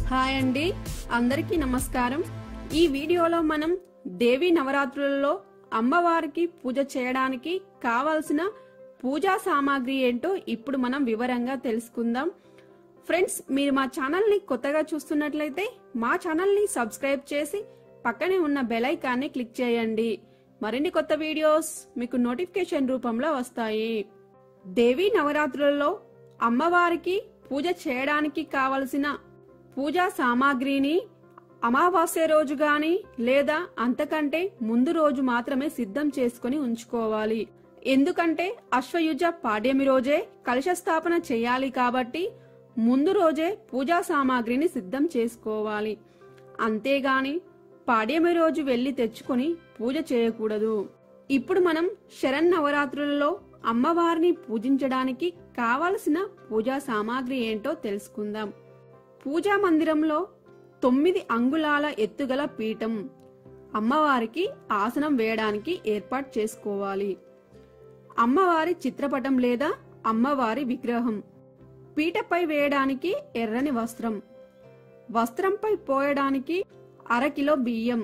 hi అండి అందరికీ నమస్కారం ఈ వీడియోలో మనం దేవి నవరాత్రులలో అమ్మవారికి పూజ చేయడానికి కావలసిన పూజా సామాగ్రి ఏంటో ఇప్పుడు మనం వివరంగా తెలుసుకుందాం ఫ్రెండ్స్ మీరు మా ఛానల్ని కొత్తగా చూస్తున్నట్లయితే మా ఛానల్ని సబ్స్క్రైబ్ చేసి పక్కనే ఉన్న బెల్ ఐకాన్ని క్లిక్ చేయండి మరిన్ని కొత్త వీడియోస్ మీకు నోటిఫికేషన్ రూపంలో వస్తాయి దేవి నవరాత్రులలో అమ్మవారికి పూజ చేయడానికి కావలసిన పూజా సామాగ్రిని అమావాస్య రోజు గాని లేదా అంతకంటే ముందు రోజు మాత్రమే సిద్ధం చేసుకుని ఉంచుకోవాలి ఎందుకంటే అశ్వయుజ పాడ్యమి రోజే కలశ స్థాపన చేయాలి కాబట్టి ముందు రోజే పూజా సామాగ్రిని సిద్ధం చేసుకోవాలి అంతేగాని పాడ్యమి రోజు వెళ్లి తెచ్చుకొని పూజ చేయకూడదు ఇప్పుడు మనం శరన్నవరాత్రులలో అమ్మవారిని పూజించడానికి కావలసిన పూజా సామాగ్రి ఏంటో తెలుసుకుందాం పూజా మందిరంలో తొమ్మిది అంగుళాల ఎత్తుగల పీఠం అమ్మవారికి ఆసనం వేయడానికి ఏర్పాటు చేసుకోవాలి అమ్మవారి చిత్రపటం లేదా అమ్మవారి విగ్రహం పీటపై వేయడానికి ఎర్రని వస్త్రం వస్త్రంపై పోయడానికి అరకిలో బియ్యం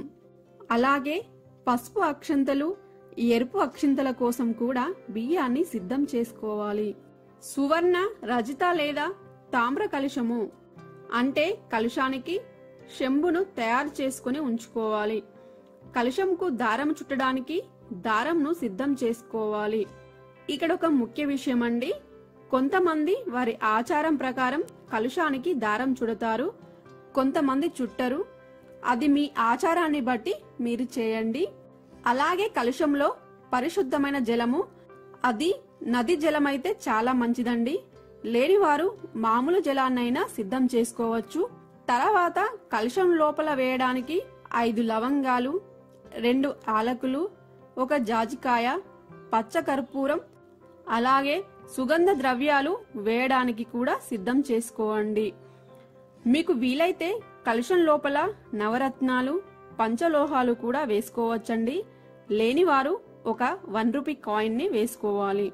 అలాగే పసుపు అక్షంతలు ఎరుపు అక్షింతల కోసం కూడా బియ్యాన్ని సిద్ధం చేసుకోవాలి సువర్ణ రజిత లేదా తామ్ర కలుషము అంటే కలుషానికి శంభును తయారు చేసుకుని ఉంచుకోవాలి కలుషంకు దారం చుట్టడానికి దారంను సిద్ధం చేసుకోవాలి ఇక్కడ ఒక ముఖ్య విషయం అండి కొంతమంది వారి ఆచారం ప్రకారం కలుషానికి దారం చుడతారు కొంతమంది చుట్టరు అది మీ ఆచారాన్ని బట్టి మీరు చేయండి అలాగే కలుషంలో పరిశుద్ధమైన జలము అది నది జలమైతే చాలా మంచిదండి లేని వారు మామూలు జలాన్నైనా సిద్ధం చేసుకోవచ్చు తర్వాత కలుషం లోపల వేయడానికి ఐదు లవంగాలు రెండు ఆలకులు ఒక జాజికాయ పచ్చ కర్పూరం అలాగే సుగంధ ద్రవ్యాలు వేయడానికి కూడా సిద్ధం చేసుకోండి మీకు వీలైతే కలుషం లోపల నవరత్నాలు పంచలోహాలు కూడా వేసుకోవచ్చండి లేనివారు ఒక వన్ రూపీ కాయిన్ ని వేసుకోవాలి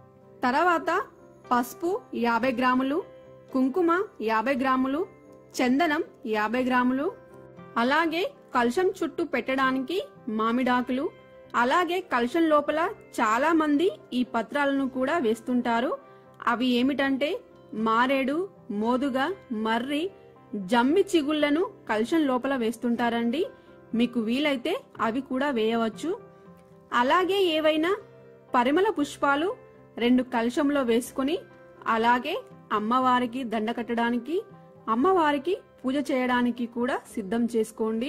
తర్వాత పసుపు యాభై గ్రాములు కుంకుమ యాభై గ్రాములు చందనం యాభై గ్రాములు అలాగే కలుషం చుట్టూ పెట్టడానికి మామిడాకులు అలాగే కలుషం లోపల చాలా మంది ఈ పత్రాలను కూడా వేస్తుంటారు అవి ఏమిటంటే మారేడు మోదుగ మర్రి జమ్మి చిగుళ్లను కలుషం లోపల వేస్తుంటారండి మీకు వీలైతే అవి కూడా వేయవచ్చు అలాగే ఏవైనా పరిమళ పుష్పాలు రెండు కలుషంలో వేసుకొని అలాగే అమ్మవారికి దండ కట్టడానికి అమ్మవారికి పూజ చేయడానికి కూడా సిద్ధం చేసుకోండి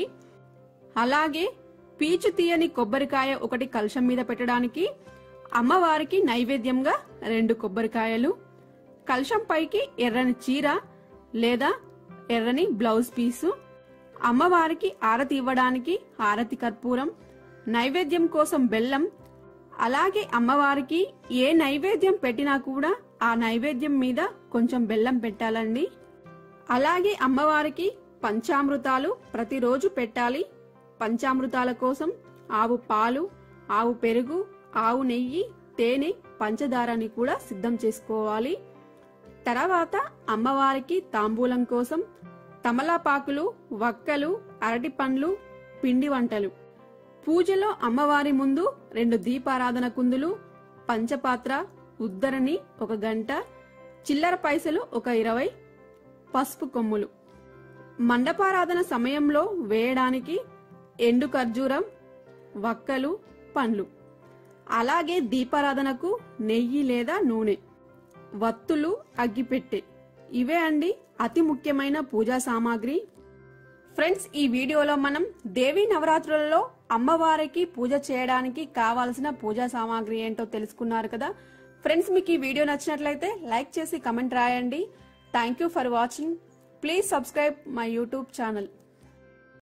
అలాగే పీచు తీయని కొబ్బరికాయ ఒకటి కలుషం మీద పెట్టడానికి అమ్మవారికి నైవేద్యంగా రెండు కొబ్బరికాయలు కలుషం పైకి ఎర్రని చీర లేదా ఎర్రని బ్లౌజ్ పీసు అమ్మవారికి ఆరతి ఇవ్వడానికి హారతి కర్పూరం నైవేద్యం కోసం బెల్లం అలాగే అమ్మవారికి ఏ నైవేద్యం పెట్టినా కూడా ఆ నైవేద్యం మీద కొంచెం బెల్లం పెట్టాలండి అలాగే అమ్మవారికి పంచామృతాలు ప్రతిరోజు పెట్టాలి పంచామృతాల కోసం ఆవు పాలు ఆవు పెరుగు ఆవు నెయ్యి తేనె పంచదారని కూడా సిద్ధం చేసుకోవాలి తర్వాత అమ్మవారికి తాంబూలం కోసం తమలపాకులు వక్కలు అరటి పండ్లు పిండి వంటలు పూజలో అమ్మవారి ముందు రెండు దీపారాధన కుందులు పంచపాత్ర ఉద్దరణి ఒక గంట చిల్లర పైసలు ఒక ఇరవై పసుపు కొమ్ములు మండపారాధన సమయంలో వేయడానికి ఎండు ఖర్జూరం వక్కలు పండ్లు అలాగే దీపారాధనకు నెయ్యి లేదా నూనె వత్తులు అగ్గిపెట్టె ఇవే అండి అతి ముఖ్యమైన పూజా సామాగ్రి ఫ్రెండ్స్ ఈ వీడియోలో మనం దేవి నవరాత్రులలో అమ్మవారికి పూజ చేయడానికి కావాల్సిన పూజా సామాగ్రి ఏంటో తెలుసుకున్నారు కదా ఫ్రెండ్స్ మీకు ఈ వీడియో నచ్చినట్లయితే లైక్ చేసి కమెంట్ రాయండి thank you for watching please subscribe my YouTube channel